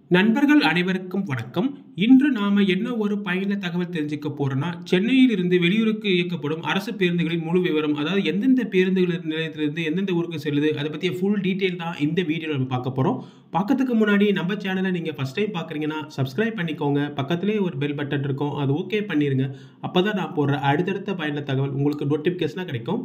நண்பர்கள் அனைவருக்கும் வணக்கம் இன்று நாம என்ன ஒரு பயண தகவல் தெரிஞ்சுக்க போறோம்னா சென்னையில் இருந்து வெளியூருக்கு இயக்கப்படும் அரசு பேருந்துகளின் முழு விவரம் அதாவது எந்தெந்த பேருந்துகள் நிலையத்திலிருந்து எந்தெந்த ஊருக்கு செல்லுது அதை பற்றிய ஃபுல் டீட்டெயில் தான் இந்த வீடியோவில் நம்ம பார்க்க போகிறோம் பார்க்கறதுக்கு முன்னாடி நம்ம சேனலை நீங்கள் ஃபஸ்ட் டைம் பார்க்குறீங்கன்னா சப்ஸ்கிரைப் பண்ணிக்கோங்க பக்கத்துலேயே ஒரு பெல் பட்டன் இருக்கும் அது ஓகே பண்ணிடுங்க அப்போ தான் நான் போடுற அடுத்தடுத்த பயண தகவல் உங்களுக்கு நோட்டிஃபிகேஷனாக கிடைக்கும்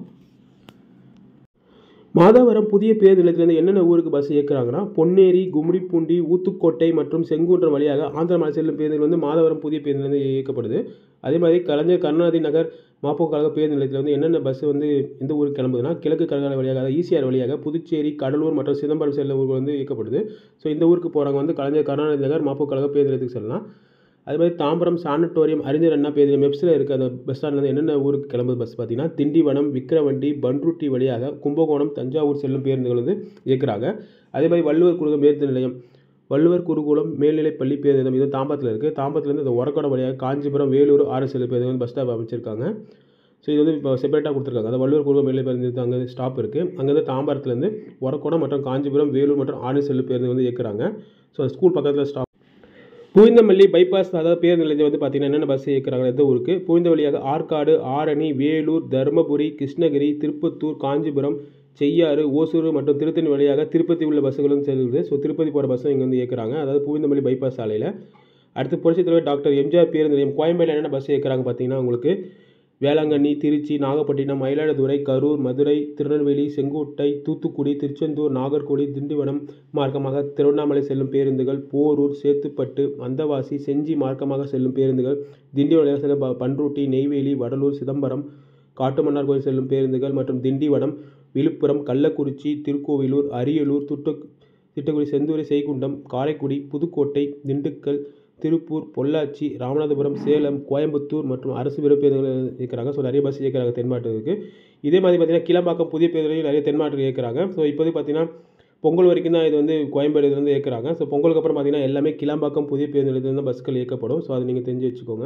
மாதவரம் புதிய பேருந்து நிலையத்திலிருந்து என்னென்ன ஊருக்கு பஸ் இயக்குறாங்கன்னா பொன்னேரி கும்மிடிப்பூண்டி ஊத்துக்கோட்டை மற்றும் செங்குன்றம் வழியாக ஆந்திரமலை செல்லும் பேருந்துகள் வந்து மாதவரம் புதிய பேருந்துலேருந்து இயக்கப்படுது அதே மாதிரி கலைஞர் கருணாநிதி நகர் மாப்போ கழக பேருந்து நிலையத்தில் வந்து என்னென்ன பஸ் வந்து எந்த ஊருக்கு கிளம்புதுன்னா கிழக்கு கழக வழியாக அதாவது ஈசிஆர் வழியாக புதுச்சேரி கடலூர் மற்றும் சிதம்பரம் செல்லும் ஊருக்கு வந்து இயக்கப்படுது ஸோ இந்த ஊருக்கு போகிறவங்க வந்து கலைஞர் கருணாநிதி நகர் மாப்போ கழக பேருந்து நிலையத்துக்கு செல்லலாம் அது மாதிரி தாம்பரம் சானட்டோரியம் அறிஞர் அண்ணா பேருந்து மெப்ஸில் இருக்க அந்த பஸ் ஸ்டாண்ட்லேருந்து என்னென்ன ஊருக்கு கிளம்புது பஸ் பார்த்தீங்கன்னா திண்டிவனம் விக்கிரவண்டி பன்ருட்டி வழியாக கும்பகோணம் தஞ்சாவூர் செல்லும் பேருந்துகள் வந்து இயக்குறாங்க அதே மாதிரி வள்ளுவர் குருகம் பேருந்து நிலையம் வள்ளுவர் குருகுலம் மேல்நிலைப் பள்ளி பேருந்து நிலையம் இது தாம்பரத்தில் இருக்குது தாம்பரத்துலேருந்து இந்த உரக்கடம் வழியாக காஞ்சிபுரம் வேலூர் ஆறு செல்லும் பேருந்து வந்து பஸ் ஸ்டாப் அமைச்சிருக்காங்க ஸோ இது வந்து இப்போ செப்பரேட்டாக கொடுத்துருக்காங்க அந்த வள்ளுவர் குருகுலம் மேல்நிலை பேருந்து அங்கே ஸ்டாப் இருக்குது அங்கேருந்து தாம்பரத்துலேருந்து உரக்கோடம் மற்றும் காஞ்சிபுரம் வேலூர் மற்றும் ஆறு செல்லும் பேருந்து வந்து இயக்குறாங்க ஸோ ஸ்கூல் பக்கத்தில் ஸ்டாப் பூந்தமல்லி பைபாஸ் அதாவது பேருந்து நிலையம் வந்து பார்த்தீங்கன்னா என்னென்ன பஸ் இயக்குறாங்க எந்த ஊருக்கு பூந்த வழியாக ஆற்காடு ஆரணி வேலூர் தருமபுரி கிருஷ்ணகிரி திருப்பத்தூர் காஞ்சிபுரம் செய்யாறு ஓசூர் மற்றும் திருத்தணி வழியாக திருப்பதி உள்ள பஸ்ஸுகளும் செல்லுது ஸோ திருப்பதி போகிற பஸ்ஸும் இங்கே வந்து இயக்குறாங்க அதாவது பூந்தமல்லி பைபாஸ் சாலையில் அடுத்து புரட்சித் தலைவர் டாக்டர் எம்ஜிஆர் பேருந்து நிலையம் கோயம்பேடில் என்னென்ன பஸ் இயக்குறாங்க பார்த்தீங்கன்னா உங்களுக்கு வேளாங்கண்ணி திருச்சி நாகப்பட்டினம் மயிலாடுதுறை கரூர் மதுரை திருநெல்வேலி செங்கோட்டை தூத்துக்குடி திருச்செந்தூர் நாகர்கோவில் திண்டிவனம் மார்க்கமாக திருவண்ணாமலை செல்லும் பேருந்துகள் போரூர் சேத்துப்பட்டு வந்தவாசி செஞ்சி மார்க்கமாக செல்லும் பேருந்துகள் திண்டிவனம் செல்லும் ப- பன்ருட்டி நெய்வேலி வடலூர் சிதம்பரம் காட்டுமன்னார் கோயில் செல்லும் பேருந்துகள் மற்றும் திண்டிவனம் விழுப்புரம் கள்ளக்குறிச்சி திருக்கோவிலூர் அரியலூர் துட்டு திட்டக்குடி செந்தூரை செய்குண்டம் காரைக்குடி புதுக்கோட்டை திண்டுக்கல் திருப்பூர் பொள்ளாச்சி ராமநாதபுரம் சேலம் கோயம்புத்தூர் மற்றும் அரசு விரைவு பேருந்துகள் இயக்குறாங்க ஸோ நிறைய பஸ் இயக்குறாங்க தென்மாட்டுக்கு இதே மாதிரி பார்த்தீங்கன்னா கிளம்பாக்கம் புதிய பேருந்துலையும் நிறைய தென்மாட்டுக்கு இயக்குறாங்க ஸோ இப்போதைக்கு பார்த்தீங்கன்னா பொங்கல் வரைக்கும் தான் இது வந்து கோயம்பேடு இதுலேருந்து இயக்குறாங்க ஸோ பொங்கலுக்கு அப்புறம் பார்த்தீங்கன்னா எல்லாமே கிளம்பாக்கம் புதிய பேருந்து நிலையத்திலிருந்து பஸ்கள் இயக்கப்படும் ஸோ அதை நீங்கள் தெரிஞ்சு வச்சுக்கோங்க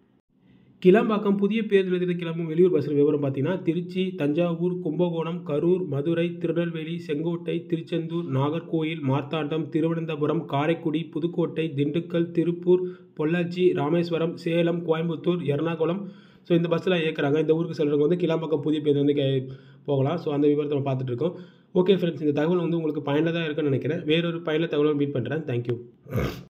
கிளம்பாக்கம் புதிய பேருந்து நிலையத்தில் கிளம்பும் வெளியூர் பஸ்ஸில் விவரம் பார்த்தீங்கன்னா திருச்சி தஞ்சாவூர் கும்பகோணம் கரூர் மதுரை திருநெல்வேலி செங்கோட்டை திருச்செந்தூர் நாகர்கோயில் மார்த்தாண்டம் திருவனந்தபுரம் காரைக்குடி புதுக்கோட்டை திண்டுக்கல் திருப்பூர் பொள்ளாச்சி ராமேஸ்வரம் சேலம் கோயம்புத்தூர் எர்ணாகுளம் ஸோ இந்த பஸ்ஸில் இயக்குறாங்க இந்த ஊருக்கு செல்றவங்க வந்து கிளம்பாக்கம் புதிய பேருந்து வந்து கே- போகலாம் ஸோ அந்த விவரத்தை நம்ம பார்த்துட்டு இருக்கோம் ஓகே ஃப்ரெண்ட்ஸ் இந்த தகவல் வந்து உங்களுக்கு பயனுள்ளதாக இருக்குன்னு நினைக்கிறேன் வேறொரு பயனுள்ள தகவலும் மீட் பண்ணுறேன் தேங்க்யூ